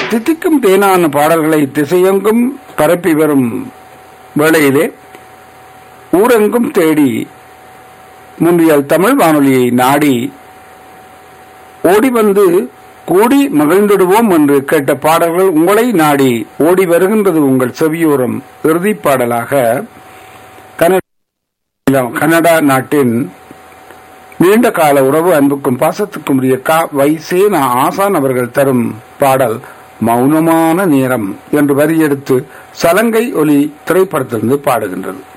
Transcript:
தித்திக்கும் தேனான பாடல்களை திசையெங்கும் பரப்பி வரும் வேளையிலே ஊரெங்கும் தேடி முன்றியல் தமிழ் வானொலியை நாடி ஓடி வந்து கூடி மகிழ்ந்திடுவோம் என்று கேட்ட பாடல்கள் உங்களை நாடி ஓடி வருகின்றது உங்கள் செவியோரம் இறுதிப் பாடலாக கனடா கனடா நாட்டின் நீண்ட கால உறவு அன்புக்கும் பாசத்துக்கும் உரிய கா வைசேனா ஆசான் அவர்கள் தரும் பாடல் மௌனமான நேரம் என்று வரியெடுத்து சலங்கை ஒலி திரைப்படத்திலிருந்து பாடுகின்றது